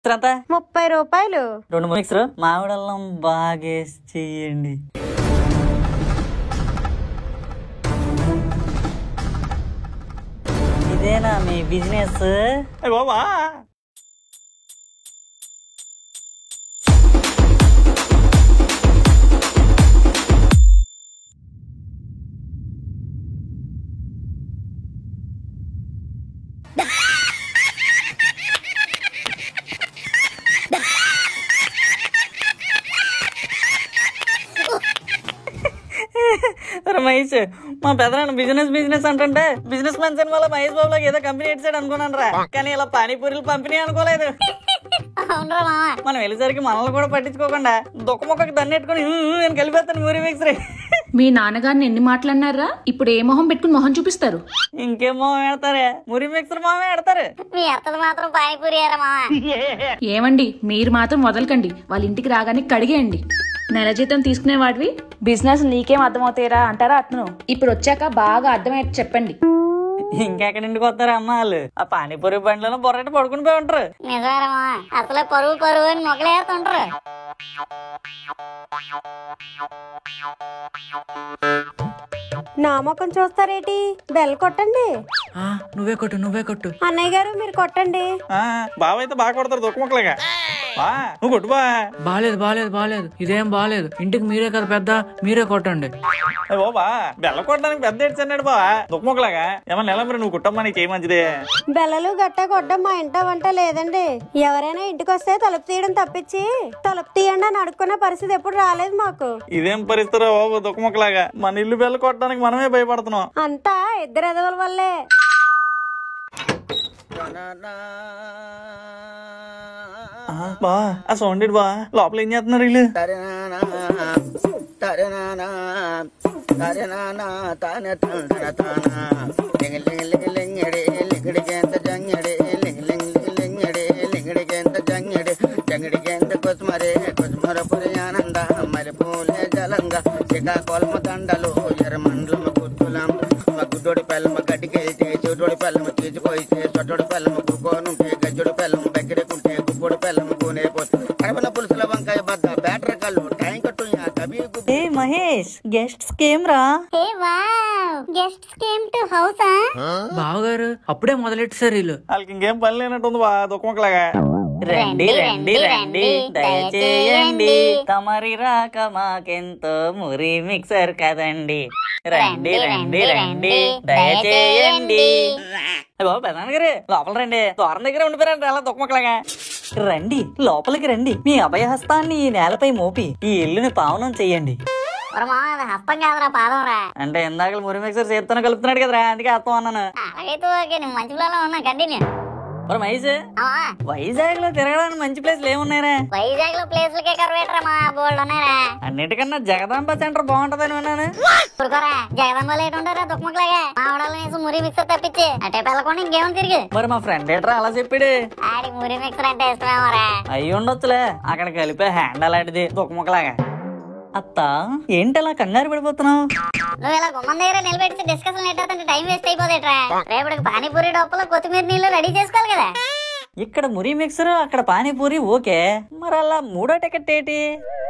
Mixer ఎంత ముప్పై రూపాయలు రెండు మిక్సర్ మామిడల్లం బాగా వేసి చెయ్యండి ఇదేనా మీ బిజినెస్ బాబా అరే మహేష్ మా పెదనాన్న బిజినెస్ బిజినెస్ అంటుంటే బిజినెస్ మ్యాన్ సినిమాలో మహేష్ బాబు లాగా ఏదో కంపెనీ ఇచ్చాడు అనుకున్నాను రా కానీ ఇలా పానీపూరీలు పంపిణీ అనుకోలేదు అవునరా మామ మనం వెళ్ళేసరికి మనల్ని కూడా పట్టించుకోకుండా దుఃఖ మొక్కకి దన్నెట్టుకుని "ఊ, ఊ" నేను కలిపేస్తాను మూరి మిక్స్ రే మీ నాన్నగారిని ఎన్ని మాటలన్నారా ఇప్పుడు ఏ మొహం పెట్టుకుని మొహం చూపిస్తారు ఇంకేం మొహం పెడతారే మురి మిక్సర్ మొహం పెడతారు మీ అత్తలు మాత్రం పానీపూరి ఏరా మామ ఏమండి మీరు మాత్రం వదలకండి వాళ్ళ ఇంటికి రాగానే కడిగేయండి నెల జీతం తీసుకునే వాడివి బిజినెస్ నీకేం అర్థమవుతాయిరా అంటారా అతను ఇప్పుడు వచ్చాక బాగా అర్థమయ్యేట్టు చెప్పండి ఇంకెక్కడి నుండి వస్తారు అమ్మ వాళ్ళు ఆ పానీపూరి బండిలో బొర్రెట పడుకుని పోయి ఉంటారు నిజమేరా మామ అసలే పరువు పరువు అని మొగలేస్తుంటారు నా ముఖం చూస్తారేటి బెల్ కొట్టండి ఆ, నువ్వే కొట్టు నువ్వే కొట్టు అన్నయ్య గారు మీరు కొట్టండి ఆ, బావ అయితే బాగా కొడతారు దుఃఖ మొక్కలుగా బా నువ్వు కొట్టు బా బాలేదు బాలేదు బాలేదు ఇదేం బాలేదు ఇంటికి మీరే కదా పెద్ద మీరే కొట్టండి ఏ బాబా బెల్ల కొట్టడానికి పెద్ద ఏడ్చన్నాడు బా దుఃఖ మొక్కలాగా ఏమన్నా ఎలా మరి నువ్వు కుట్టమ్మా నీకు ఏ మంచిదే బెల్లలు గట్ట కొట్టడం మా ఇంట వంట లేదండి ఎవరైనా ఇంటికి వస్తే తలుపు తీయడం తప్పించి తలుపు తీయండి అని అడుక్కున్న పరిస్థితి ఎప్పుడు రాలేదు మాకు ఇదేం పరిస్థితి బాబు దుఃఖ మొక్కలాగా మన ఇల్లు బెల్ల కొట్టడానికి మనమే భయపడుతున్నాం అంతా ఇద్దరు ఎదవల వల్లే ఆ, బా ఆ సౌండ్ ఏంటి బా లోపల ఏం చేస్తున్నారు వీళ్ళు శ్రీకాకుళం దండలు ఎర్రమండలం గుర్తులం గుడ్డోడి పెళ్ళం గడ్డికెళ్తే చెవిటోడి పెళ్ళం తీసిపోయితే చొట్టోడి పెళ్ళం కుక్కోనుంటే గజ్జోడి పెళ్ళం దగ్గరకుంటే గుబ్బోడి పెళ్ళం కూనే పోతే కడపల పులుసుల వంకాయ బద్ద బ్యాటరీ కళ్ళు ట్యాంక్ టుయ్య కబీ గుబ్బి ఏ మహేష్ గెస్ట్స్ కేమ్ రా ఏ wow guests came to house బావగారు అప్పుడే మొదలెట్టేశారు వీళ్ళు వాళ్ళకి ఇంకేం పని లేనట్టుంది బా దుఃఖ మొక్కలాగా రండి రండి రండి దయచేయండి తమరి రాక మాకెంతో మురి మిక్సర్ కదండి రండి రండి రండి దయచేయండి ఏ బాబు పెదాన గారు లోపల రండి దూరం దగ్గర ఉండిపోయారండి అలా దుఃఖమక్కలాగా రండి లోపలికి రండి మీ అభయహస్తాన్ని ఈ నేలపై మోపి ఈ ఇల్లుని పావనం చెయ్యండి ఒర మామ అది హస్తం కాదురా పాదం రా అంటే ఇందాక మురి మిక్సర్ చేత్తోనే కలుపుతున్నాడు కదరా అందుకే అర్థం అన్నాను అలాగైతే ఓకే నేను మంచి పిల్లలు ఉన్నా కంటిన్యూ మరి మహేష్ వైజాగ్ లో తిరగడానికి మంచి ప్లేస్లు ఏమున్నాయరా వైజాగ్ లో ప్లేస్లకే కరువేటరా మా బోల్డ్ ఉన్నారా అన్నిటికన్నా జగదాంబ సెంటర్ బాగుంటదని విన్నాను ఊరుకోరా జగదంబ లేట్ ఉండరా దుఃఖముఖలాగా మా ఆవిడల వేసి మురి మిక్సర్ తప్పించి అటే పెళ్ళకుండా ఇంకేం తిరిగి మరి మా ఫ్రెండ్ ఏట్రా అలా చెప్పాడు ఆడికి మురి మిక్సర్ అంటే ఇష్టమేమోరా అయి ఉండొచ్చులే అక్కడ కలిపే హ్యాండ్ అలాంటిది దుఃఖముఖలాగా అత్త ఏంటి అలా కంగారు పడిపోతున్నావు నువ్వు ఇలా గుమ్మం దగ్గర నిలబెట్టి డిస్కషన్ ఎట్టే టైం వేస్ట్ అయిపోదేట్రా రేపటికి పానీపూరి డొప్పలు కొత్తిమీర నీళ్ళు రెడీ చేసుకోవాలి కదా ఇక్కడ మురి మిక్సర్ అక్కడ పానీపూరి ఓకే మరి అలా మూడో టికెట్ ఏంటి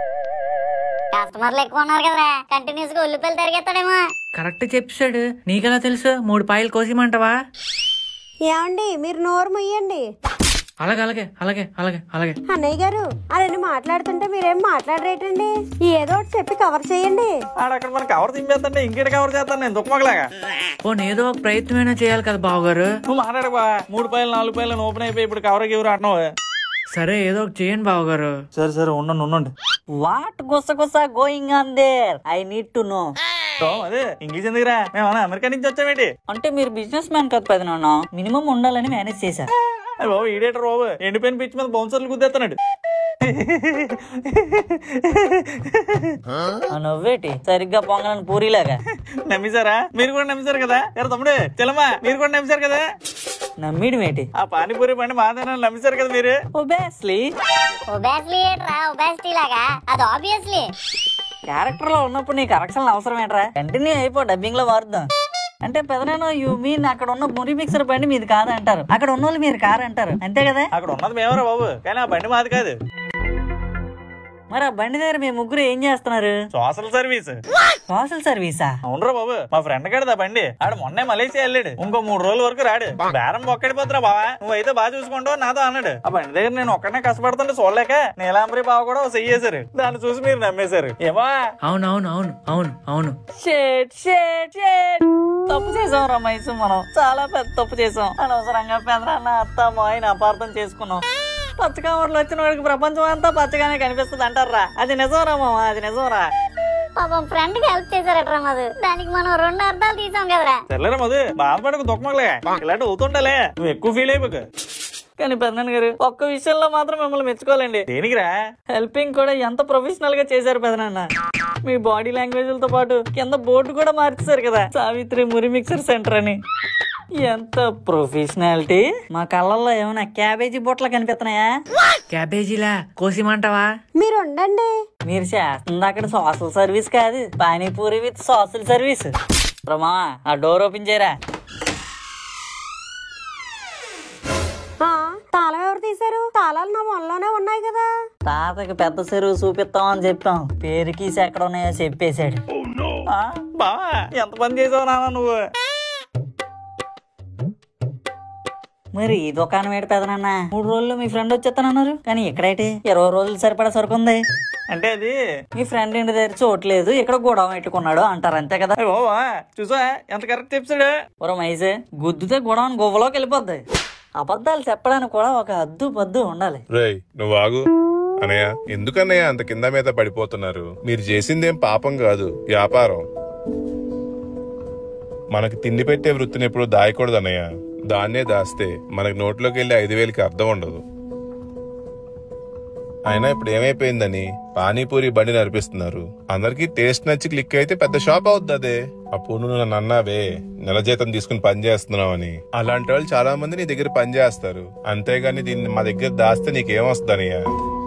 కస్టమర్లు ఎక్కువ ఉన్నారు కదరా కంటిన్యూస్ గా ఉల్లిపాయలు తరిగేస్తాడేమో కరెక్ట్ చెప్పాడు నీకెలా తెలుసు మూడు పాయలు కోసిమంటావా ఏమండి మీరు నోరు ముయ్యండి అలాగే అలాగే అలాగే అలాగే అలాగే అన్నయ్య గారు అదని మాట్లాడుతుంటే మీరేం మాట్లాడరేటండి ఏదో ఒకటి చెప్పి కవర్ చేయండి ఆడ అక్కడ మన కవర్ తింపేస్తుంటే ఇంకేటి కవర్ చేస్తాను నేను దుఃఖ మొక్కలాగా పోనీ ఏదో ఒక ప్రయత్నమైనా చేయాలి కదా బావగారు నువ్వు మాట్లాడు బా మూడు పైలు నాలుగు పైలు ఓపెన్ అయిపోయి ఇప్పుడు కవర్ ఎవరు అంటున్నావు సరే ఏదో ఒకటి చేయండి బావగారు సరే సరే ఉండండి ఉండండి వాట్ గుస గుస going on there I need to know ఓ, అదే ఇంగ్లీష్ ఎందుకురా మేము అమెరికా నుంచి వచ్చామేంటి అంటే మీరు బిజినెస్ మ్యాన్ కదా పెద్ద నాన్న మినిమం ఉండాలని మేనేజ్ చేశా అయ్య బాబు ఈడేటర్ బాబు ఎండిపోయిన పిచ్చి మీద బౌన్సర్లు గుద్దేస్తున్నాడు ఆ నవ్వేటి సరిగ్గా పొంగలని పూరిలాగా నమ్మేశారా మీరు కూడా నమ్మేశారు కదా ఎరా తమ్ముడు తెలమా మీరు కూడా నమ్మేశారు కదా నమ్మీడం ఏంటి ఆ పానీపూరి బండి మాదేనా నమ్మేశారు కదా మీరు ఒబేస్లీ ఒబాస్లీ ఏంట్రా ఒబాసిటీ లాగా అది ఆబ్వియస్లీ క్యారెక్టర్ లో ఉన్నప్పుడు నీ కరెక్షన్ అవసరం ఏంట్రా కంటిన్యూ అయిపో డబ్బింగ్ లో వాడుదాం అంటే పెదనాన్న యూ మీన్ అక్కడ ఉన్న మురి మిక్సర్ బండి మీది కాదంటారు అక్కడ ఉన్న వాళ్ళు మీరు కారు అంటారు అంతే కదా అక్కడ ఉన్నది మేమరా బాబు కానీ ఆ బండి మాది కాదు మరి ఆ బండి దగ్గర మీ ముగ్గురు ఏం చేస్తున్నారు సోషల్ సర్వీస్ సోషల్ సర్వీసా అవునరా బాబు మా ఫ్రెండ్ గడదా బండి ఆడు మొన్నే మలేషియా వెళ్ళాడు ఇంకో మూడు రోజుల వరకు రాడు బేరం ఒక్కడిపోతురా బావా నువ్వైతే బాగా చూసుకుంటావు నాతో అన్నాడు ఆ బండి దగ్గర నేను ఒక్కడనే కష్టపడుతుంటే చూడలేక నీలాంబరి బావ కూడా ఓ చెయ్యేశారు దాన్ని చూసి మీరు నమ్మేశారు ఏమో అవును అవును అవును అవును అవును షేట్ షేట్ షేట్ తప్పు చేసాం రమేష్ మనం చాలా పెద్ద తప్పు చేసాం అనవసరంగా పెదనాన్న అత్త మాయని అపార్థం చేసుకున్నాం పచ్చకామర్లు వచ్చిన వాడికి ప్రపంచం అంతా పచ్చగానే కనిపిస్తుంది అంటారా అది నిజంరా మామ అది నిజంరా పాపం ఫ్రెండ్ కి హెల్ప్ చేశారట్రా మధు దానికి మనం రెండు అర్థాలు తీసాం కదరా తెల్లరా మధు బాధపడకు దుఃఖమగలే ఇలాంటి అవుతుంటాలే నువ్వు ఎక్కువ ఫీల్ అయిపోకు కానీ పెదనాన్న గారు ఒక్క విషయంలో మాత్రం మిమ్మల్ని మెచ్చుకోవాలండి దేనికిరా హెల్పింగ్ కూడా ఎంత ప్రొఫెషనల్ గా చేశారు పెదనాన్న మీ బాడీ లాంగ్వేజ్లతో పాటు కింద బోర్డు కూడా మార్చేశారు కదా సావిత్రి మురి మిక్సర్ సెంటర్ అని ఎంత ప్రొఫెషనాలిటీ మా కళ్ళల్లో ఏమైనా క్యాబేజీ బొట్టలు కనిపిస్తున్నాయా క్యాబేజీలా కోసిమంటావా మీరు ఉండండి మీరు చేస్తుంది అక్కడ సోషల్ సర్వీస్ కాదు panipuri with social service Rama ఆ డోర్ ఓపెన్ చేయరా ఆ, తాళం ఎవరు తీశారు తాళాలు నా మొన్నలోనే ఉన్నాయి కదా తాతకి పెద్ద చెరువు చూపిస్తామని చెప్పాం పేరుకీసి ఎక్కడ ఉన్నాయో చెప్పేశాడు ఆ, బావా ఎంత పని చేసావు నాన్న నువ్వు మరి ఈ దుకాణం ఏడు పెదనన్నా మూడు రోజుల్లో మీ ఫ్రెండ్ వచ్చేస్తానన్నారు కానీ ఇక్కడైతే ఇరవై రోజులు సరిపడా సరుకుంది అంటే అది మీ ఫ్రెండ్ ఇంటి దగ్గర చోట్లేదు ఇక్కడ గొడవ పెట్టుకున్నాడు అంటారు అంతే కదా అయ్య బావా చూసా ఎంత కరెక్ట్ చెప్పాడు ఒర మైసే గుద్దుతే గొడవని గువ్వలోకి వెళ్ళిపోద్ది అబద్ధాలు చెప్పడానికి కూడా ఒక అద్దు పద్దు ఉండాలి రేయ్ నువ్వు ఆగు అనయ్య ఎందుకన్నయ్య అంత కింద మీద పడిపోతున్నారు మీరు చేసిందేం పాపం కాదు వ్యాపారం మనకి తిండి పెట్టే వృత్తిని ఎప్పుడు దాయకూడదు అన్నయ్య దాన్నే దాస్తే మనకి నోట్లోకి వెళ్ళి ఐదు వేలకి అర్థం ఉండదు అయినా ఇప్పుడు ఏమైపోయిందని పానీపూరి బండి నడిపిస్తున్నారు అందరికి టేస్ట్ నచ్చి క్లిక్ అయితే పెద్ద షాప్ అవుద్ది అదే అప్పుడు నువ్వు నన్ను అన్నావే నెల జీతం తీసుకుని పని చేస్తున్నావని అలాంటి వాళ్ళు చాలా మంది నీ దగ్గర పని చేస్తారు అంతేగాని దీన్ని మా దగ్గర దాస్తే నీకేమొస్తుందనయ్యా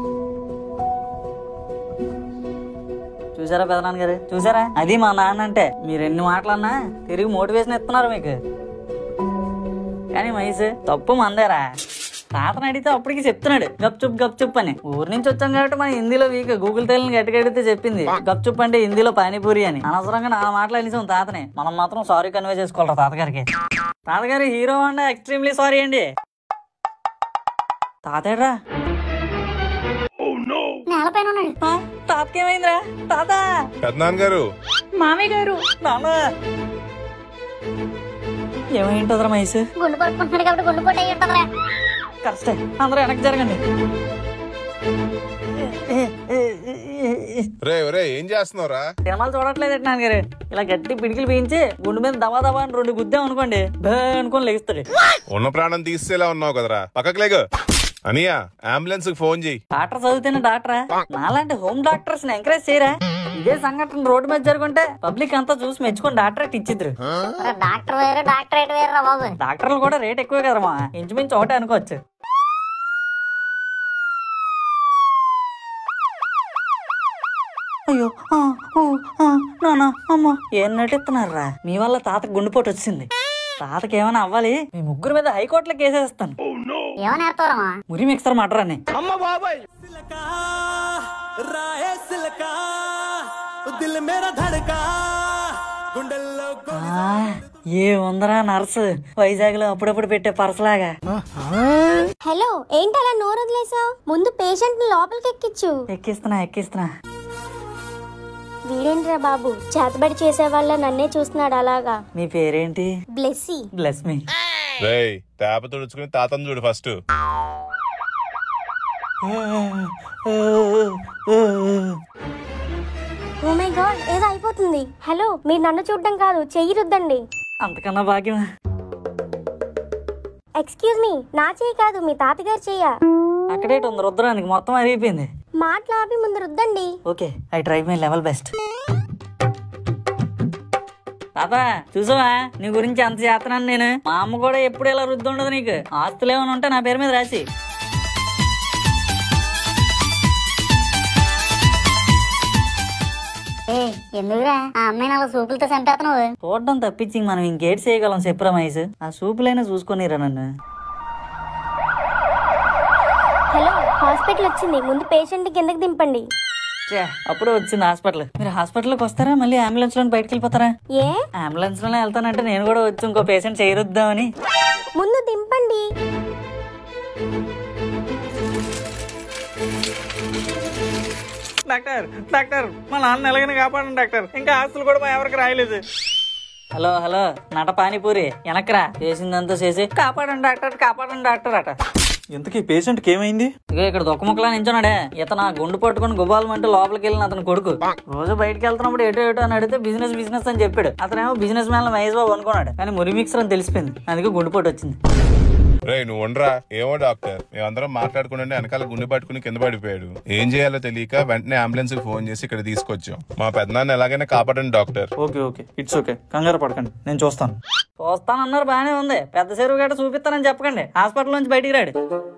చూసారా పెదనాన్న గారు చూసారా అది మా నాన్న అంటే మీరు ఎన్ని మాటలన్నా తిరిగి మోటివేషన్ ఇస్తున్నారు మీకు కానీ మహేష్ తప్పు మందేరా తాతను అడిగితే అప్పటికి చెప్తున్నాడు గప్ చుప్ గప్ చుప్ అని ఊరి నుంచి వచ్చాం కాబట్టి మన హిందీలో వీక్ గూగుల్ తెల్లని గట్టిగడితే చెప్పింది గప్ చుప్ అంటే హిందీలో పానీపూరి అని అనవసరంగా నా మాటలు అనేసాం తాతని మనం మాత్రం సారీ కన్వే చేసుకోవాలి తాతగారికి తాతగారు హీరో అండి ఎక్స్ట్రీమ్లీ సారీ అండి తాతేడ్రా నేలపైన ఉన్నాడు ఆ, తాతకేమైందిరా తాత పెద్దనాన్న గారు మామయ్య గారు నాన్న ఏమైంటుందిరా మహేష్ గుండు పట్టుకుంటున్నాడు కాబట్టి గుండు పొట్టు అయ్యి ఉంటుందిరా కరెక్టే అందరూ వెనక్కి జరగండి రే రే ఏం చేస్తున్నావురా సినిమాలు చూడట్లేదు నాన్నగారు ఇలా గట్టి పిడికిలు పీయించి గుండు మీద దవా దవా అని రెండు గుద్దాం అనుకోండి బే అనుకొని లెగిస్తాడు ఉన్న ప్రాణం తీసేలా ఉన్నావు కదరా పక్కకు లేగు అనియా అంబులెన్స్ కి ఫోన్ చేయి డాక్టర్ చదివితేనే డాక్టరా నాలాంటి హోమ్ డాక్టర్స్ ని ఎంకరేజ్ చేయరా ఇదే సంఘటన రోడ్డు మీద జరుగుంటే పబ్లిక్ అంతా చూసి మెచ్చుకొని డాక్టరేట్ ఇచ్చిద్దరు ఒరే, డాక్టర్ వేరు డాక్టరేట్ వేరురా బాబు డాక్టర్లు కూడా రేట్ ఎక్కువే కదమ్మా ఇంచుమించు ఒకటే అనుకోవచ్చు అయ్యో ఆ, ఊ, ఆ, నాన్న అమ్మ ఏం నటిస్తున్నారా మీ వల్ల తాతకు గుండెపోటు వచ్చింది తాతకి ఏమైనా అవ్వాలి మీ ముగ్గురు మీద హైకోర్టులో కేసేస్తాను ఏమని ఏడతారమ్మా మురి మిక్సర్ మటర్ అని ఆ, ఏ ఉందరా నర్సు వైజాగ్ లో అప్పుడప్పుడు పెట్టే పరసలాగా హలో ఏంటి అలా నోరు వదిలేసావు ముందు పేషెంట్ ని లోపలికి ఎక్కించు ఎక్కిస్తున్నా ఎక్కిస్తున్నా వీడేంట్రా బాబు చేతబడి చేసే వాళ్ళ నన్నే చూస్తున్నాడు అలాగా మీ పేరేంటి బ్లెస్సీ బ్లెస్ మీ రేయ్ తేప తుడుచుకుని తాతను చూడు ఫస్ట్ ఓ మై గాడ్ ఏదో అయిపోతుంది హలో మీరు నన్ను చూడడం కాదు చెయ్యి రుద్దండి అంతకన్నా భాగ్యమా ఎక్స్క్యూజ్ మీ నా చెయ్యి కాదు మీ తాతగారు చెయ్య అక్కడేటి ఉంది రుద్రానికి మొత్తం అరిగిపోయింది మాటలు ఆపి ముందు రుద్దండి okay I try my level best తాత చూసావా నీ గురించి అంత చేస్తున్నాను నేను మా అమ్మ కూడా ఎప్పుడు ఇలా రుద్దు ఉండదు నీకు ఆస్తులు ఏమైనా ఉంటే నా పేరు మీద రాసి ఏ ఎందుకురా ఆ అమ్మాయిని అలా సూపులతో చంపేస్తున్నావు చూడడం తప్పించి మనం ఇంకేటి చేయగలం చెప్పురా మహేష్ ఆ సూపులైనా చూసుకొనిరా నన్ను హలో హాస్పిటల్ వచ్చింది ముందు పేషెంట్ కిందకి దింపండి ఛే, అప్పుడే వచ్చింది హాస్పిటల్ మీరు హాస్పిటల్కి వస్తారా మళ్ళీ అంబులెన్స్ లో బయటకు వెళ్ళిపోతారా ఏ అంబులెన్స్ లోనే వెళ్తానంటే నేను కూడా వచ్చి ఇంకో పేషెంట్ చేరుద్దామని ముందు దింపండి డాక్టర్ డాక్టర్ మా నాన్న ఎలాగైనా కాపాడండి డాక్టర్ ఇంకా ఆస్తులు కూడా మా ఎవరికి రాయలేదు హలో హలో నట పానీపూరి వెనక్రా చేసిందంతా చేసి కాపాడండి డాక్టర్ కాపాడండి డాక్టర్ అట ఇంతకీ పేషెంట్కి ఏమైంది ఇగో ఇక్కడ దుఃఖముక్కలా నించున్నాడే ఇతను ఆ గుండు పట్టుకుని గుబాలమంటే లోపలికి వెళ్ళిన అతను కొడుకు రోజు బయటకు వెళ్తున్నప్పుడు ఎటో ఎటో అని అడిగితే బిజినెస్ బిజినెస్ అని చెప్పాడు అతనేమో బిజినెస్ మ్యాన్ మహేష్ బాబు అనుకున్నాడు కానీ మురి మిక్సర్ అని తెలిసిపోయింది అందుకే గుండు పోటు వచ్చింది రే నువ్వు ఉండరా ఏమో డాక్టర్ మేమందరం మాట్లాడుకుంటుంటే వెనకాల గుండె పట్టుకుని కింద పడిపోయాడు ఏం చేయాలో తెలియక వెంటనే అంబులెన్స్ కి ఫోన్ చేసి ఇక్కడ తీసుకొచ్చాం మా పెద్దనాన్న ఎలాగైనా కాపాడండి doctor okay okay it's okay కంగారు పడకండి నేను చూస్తాను చూస్తానన్నారు బానే ఉంది పెద్ద చెరువు గట్ట చూపిస్తానని చెప్పకండి హాస్పిటల్ నుంచి బయటికి రాడు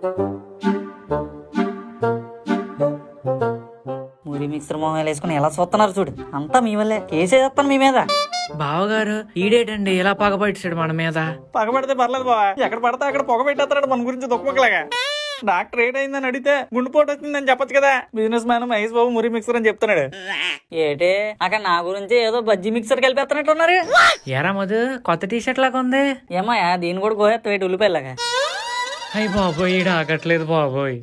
మురి మిక్సర్ మొహం వేసుకుని ఎలా చూస్తున్నారు చూడు అంతా మీ వల్లే కేసేస్తాను మీ మీద బావగారు ఈడేటండి ఇలా పగబట్టాడు మన మీద పగబడితే పర్లేదు బావా ఎక్కడ పడితే అక్కడ పొగ పెట్టేస్తాడు మన గురించి దుఃఖముక్కలాగా డాక్టర్ ఏటైందని అడిగితే గుండెపోటు వచ్చిందని చెప్పొచ్చు కదా బిజినెస్ మ్యాన్ మహేష్ బాబు మురి మిక్సర్ అని చెప్తున్నాడు ఏటే అక్కడ నా గురించి ఏదో బజ్జీ మిక్సర్ కలిపేస్తున్నట్టున్నారు ఎరా మధు కొత్త టీ షర్ట్ లాగా ఉంది ఏమయ్యా దీన్ని కూడా కోహెత్త వేటి ఉల్లిపాయలాగా అయ్యి బాబోయ్ ఈడ ఆగట్లేదు బాబోయ్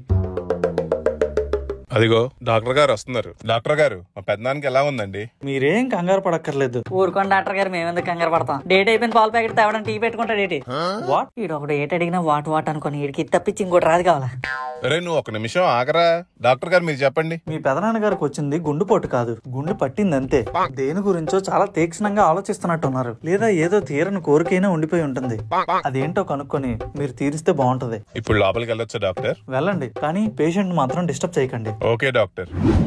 అదిగో డాక్టర్ గారు వస్తున్నారు డాక్టర్ గారు మా పెద్దనాన్నకి ఎలా ఉందండి మీరేం కంగారు పడక్కర్లేదు ఊరుకోండి డాక్టర్ గారు మేము ఎందుకు కంగారు పడతాం డేట్ అయిపోయిన పాల ప్యాకెట్ తేవడం టీ పెట్టుకుంటాడు ఏంటి వాట్ ఈడు ఒకటి ఏటి అడిగినా వాట్ వాట్ అనుకుని వీడికి ఇది తప్పించి ఇంకోటి రాదు కావాలా రే నువ్వు ఒక నిమిషం ఆగరా డాక్టర్ గారు మీరు చెప్పండి మీ పెదనాన్న గారికి వచ్చింది గుండెపోటు కాదు గుండె పట్టింది అంతే దేని గురించో చాలా తీక్షణంగా ఆలోచిస్తున్నట్టున్నారు లేదా ఏదో తీరని కోరికైనా ఉండిపోయి ఉంటుంది అదేంటో కనుక్కొని మీరు తీరిస్తే బాగుంటది ఇప్పుడు లోపలికి వెళ్ళొచ్చా డాక్టర్ వెళ్ళండి కానీ పేషెంట్ మాత్రం డిస్టర్బ్ చేయకండి ఓకే డాక్టర్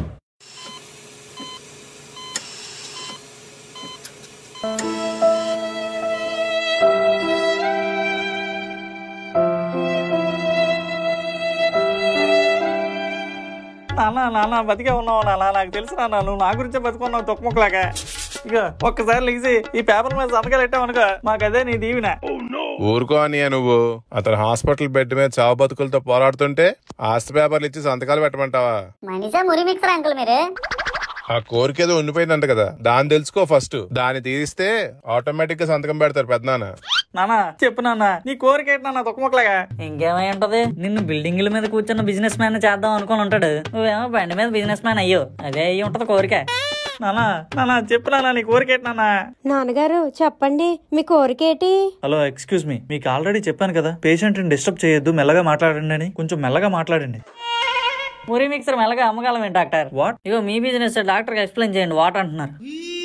నాన్న నాన్న బతికే ఉన్నావు నాన్న నాకు తెలుసు నాన్న నువ్వు నా గురించే బతుకున్నావు తొక్కముక్కలాగా ఇక ఒక్కసారి లేచి ఈ పేపర్ మీద సంతకాలు పెట్టావనుకో మాకు అదే నీ దీవిన ఊరుకో అనియా నువ్వు అతను హాస్పిటల్ బెడ్ మీద చావు బతుకులతో పోరాడుతుంటే ఆస్తి పేపర్లు ఇచ్చి సంతకాలు పెట్టమంటావా మనిషా మురి మిక్సర్ అంకుల్ మీరు ఆ కోరిక ఏదో ఉండిపోయిందంట కదా దాన్ని తెలుసుకో ఫస్ట్ దాన్ని తీరిస్తే ఆటోమేటిక్ గా సంతకం పెడతారు పెద్దనాన్న నాన్న చెప్పు నాన్న నీ కోరిక ఏంటి నాన్న తొక్కముక్కలాగా ఇంకేమై ఉంటది నిన్ను బిల్డింగ్ల మీద కూర్చున్న బిజినెస్ మ్యాన్ చేద్దాం అనుకుని ఉంటాడు నువ్వేమో బండి మీద బిజినెస్ మ్యాన్ అయ్యో అదే అయ్యి ఉంటది కోరిక నాన్న నాన్న చెప్పు నాన్న నీ కోరిక ఏంటి నాన్న నాన్నగారు చెప్పండి మీ కోరికేటి హలో ఎక్స్క్యూజ్ మీ మీకు ఆల్రెడీ చెప్పాను కదా పేషెంట్ ని డిస్టర్బ్ చేయొద్దు మెల్లగా మాట్లాడండి అని కొంచెం మెల్లగా మాట్లాడండి మురి మిక్సర్ మెల్లగా అమ్మగలమే డాక్టర్ వాట్ ఇగో మీ బిజినెస్ డాక్టర్ ఎక్స్ప్లెయిన్ చేయండి వాట్ అంటున్నారు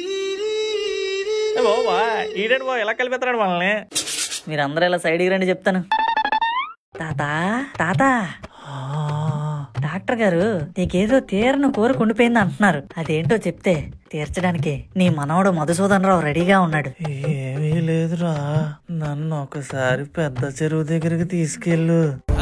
బాబా ఈడేడు బాబు ఎలా కలిపేస్తాడు మనల్ని మీరు అందరూ ఇలా సైడ్కి రండి చెప్తాను తాత తాత డాక్టర్ గారు నీకేదో తీరని కోరిక ఉండిపోయింది అంటున్నారు అదేంటో చెప్తే తీర్చడానికి నీ మనవడు మధుసూదన్ రావు రెడీగా ఉన్నాడు ఏమీ లేదురా నన్ను ఒకసారి పెద్ద చెరువు దగ్గరికి తీసుకెళ్ళు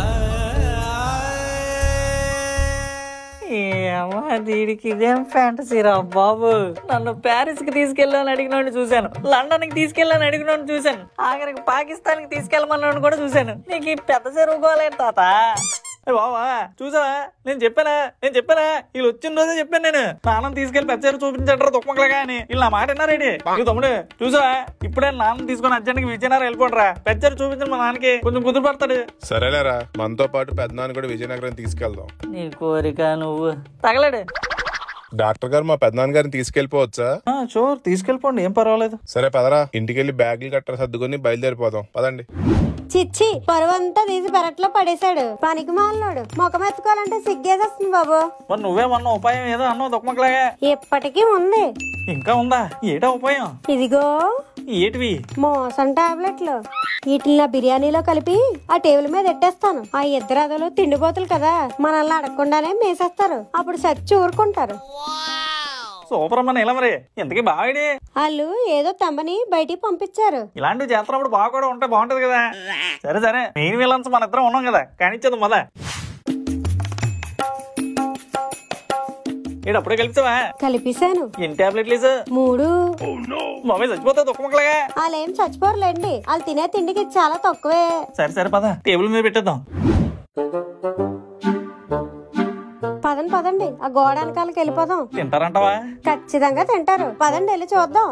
ఏమో దీనికి ఇదేం ఫ్యాంటసీ రా బాబు నన్ను ప్యారిస్ కి తీసుకెళ్ళాలని అడిగినోడిని చూశాను లండన్ కి తీసుకెళ్ళాలని అడిగినోడిని చూశాను ఆఖరికి పాకిస్తాన్ కి తీసుకెళ్ళమన్నోడిని కూడా చూశాను నీకు ఈ పెద్ద చెరువుకోలేదు తాత ఏ బావా చూసావా నేను చెప్పానా నేను చెప్పానా వీళ్ళు వచ్చిన రోజే చెప్పాను నేను నాన్న తీసుకెళ్లి పెద్ద చూపించంటారు తుమ్మకలుగా అని వీళ్ళు నా మాట విన్నారేంటి ఇక తమ్ముడు చూసావా ఇప్పుడే నాన్న తీసుకొని అర్జెంట్కి విజయనగరం వెళ్ళిపోండిరా పెద్ద చూపించండి మా నాన్నకి కొంచెం కుదురు పడతాడు సరేలేరా మనతో పాటు పెద్దనాన్న కూడా విజయనగరం తీసుకెళ్దాం నీ కోరిక నువ్వు తగలడు డాక్టర్ గారు మా పెద్దనాన్న గారిని తీసుకెళ్లిపోవచ్చా షూర్ తీసుకెళ్ళిపోండి ఏం పర్వాలేదు సరే పదరా ఇంటికి వెళ్ళి బ్యాగులు కట్టర సర్దుకొని బయలుదేరిపోదాం పదండి చిచ్చి పరువంతా తీసి పెరట్లో పడేశాడు పనికి మాలినోడు ముఖం ఎత్తుకోవాలంటే సిగ్గేసేస్తుంది బాబు మరి నువ్వే మొన్న ఉపాయం ఏదో అన్నావు తుమ్మకలాగా ఇప్పటికీ ఉంది ఇంకా ఉందా ఏటా ఉపాయం ఇదిగో ఏటివి మోసం టాబ్లెట్లు వీటిని నా బిర్యానీలో కలిపి ఆ టేబుల్ మీద ఎట్టేస్తాను ఆ ఇద్దరు అదలు తిండిపోతులు కదా మనల్ని అడగకుండానే మేసేస్తారు అప్పుడు చచ్చి ఊరుకుంటారు సూపర్ అమ్మ ఇలా మరి ఇంతకీ బావిడి వాళ్ళు ఏదో తమ్మని బయటికి పంపించారు ఇలాంటివి చేస్తున్నప్పుడు బాగా కూడా ఉంటే బాగుంటది కదా సరే సరే మెయిన్ విలన్స్ మన ఇద్దరం ఉన్నాం కదా కానిచ్చేది మొద ఏంటి అప్పుడే కలిపిసావా కలిపేశాను ఎన్ని టాబ్లెట్లు వేసా మూడు మమ్మీ చచ్చిపోతా దుఃఖముక్కలుగా వాళ్ళేం చచ్చిపోరులేండి వాళ్ళు తినే తిండికి చాలా తక్కువే సరే సరే పద టేబుల్ మీద పెట్టేద్దాం పదండి పదండి ఆ గోడ వెనకాలకి వెళ్ళిపోదాం తింటారంటావా ఖచ్చితంగా తింటారు పదండి వెళ్ళి చూద్దాం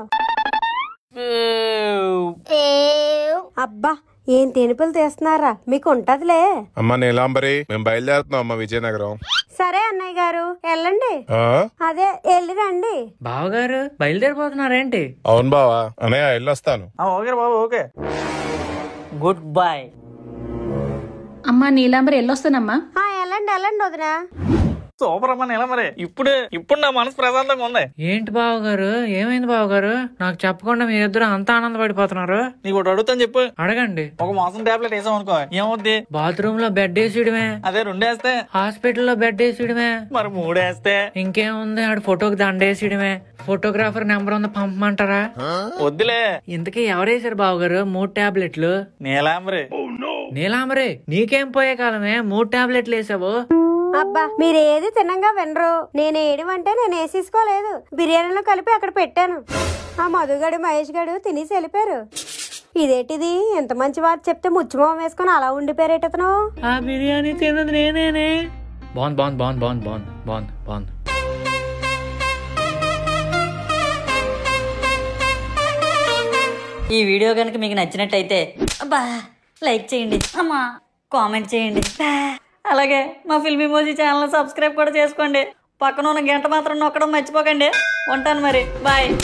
అబ్బా ఏం తెనుపులు తీస్తున్నారా మీకు ఉంటదిలే అమ్మ నీలాంబరి మేము బయలుదేరుతున్నాం అమ్మ విజయనగరం సరే అన్నయ్య గారు వెళ్ళండి ఆ? అదే వెళ్ళి రండి బావగారు బయలుదేరిపోతున్నారేంటి అవును బావా అన్నయ్య వెళ్ళొస్తాను ఆ, ఓకే బాబు ఓకే గుడ్ బాయ్ అమ్మా నీలాంబరి వెళ్ళొస్తానమ్మా ఆ, వెళ్ళండి వెళ్ళండి వదినా సూపర్ అమ్మా నెల మరి ఇప్పుడు ఇప్పుడు నా మనసు ప్రశాంతంగా ఉంది ఏంటి బావగారు ఏమైంది బావగారు నాకు చెప్పకుండా మీరిద్దరు అంత ఆనందపడిపోతున్నారు నీకు ఒకటి అడుగుతాను చెప్పు అడగండి ఒక మోసం టాబ్లెట్ వేసాం అనుకో ఏమవుద్ది బాత్రూమ్ లో బెడ్ వేసేయడమే అదే రెండు వేస్తే హాస్పిటల్లో బెడ్ వేసేయడమే మరి మూడు వేస్తే ఇంకేముంది ఆడ ఫోటోకి దండేసేయడమే ఫోటోగ్రాఫర్ నెంబర్ ఉంది పంపమంటారా వద్దులే ఇంతకీ ఎవరేసారు బావగారు మూడు టాబ్లెట్లు నీలాంబరి నీలామరే నీకేం పోయే కాలమే మూడు టాబ్లెట్లు వేసావు అబ్బా మీరు ఏది తినంగా వినరు నేను ఏడమంటే నేను వేసేసుకోలేదు బిర్యానీలో కలిపి అక్కడ పెట్టాను ఆ మధుగడు మహేష్ గడు తినేసి వెళ్ళిపోయారు ఇదేటిది ఎంత మంచి వారు చెప్తే ముచ్చుమోహం వేసుకొని అలా ఉండిపోయారేట అతను ఆ బిర్యానీ తిన్నది నేనేనే బాగుంది బాగుంది బాగుంది బాగుంది బాగుంది బాగుంది బాగుంది ఈ వీడియో కనుక మీకు నచ్చినట్టయితే అబ్బా లైక్ చేయండి అమ్మా కామెంట్ చేయండి బా. అలాగే మా ఫిల్మీ మోజీ ఛానల్ సబ్స్క్రైబ్ కూడా చేసుకోండి పక్కన ఉన్న గంట మాత్రం నొక్కడం మర్చిపోకండి ఉంటాను మరి బాయ్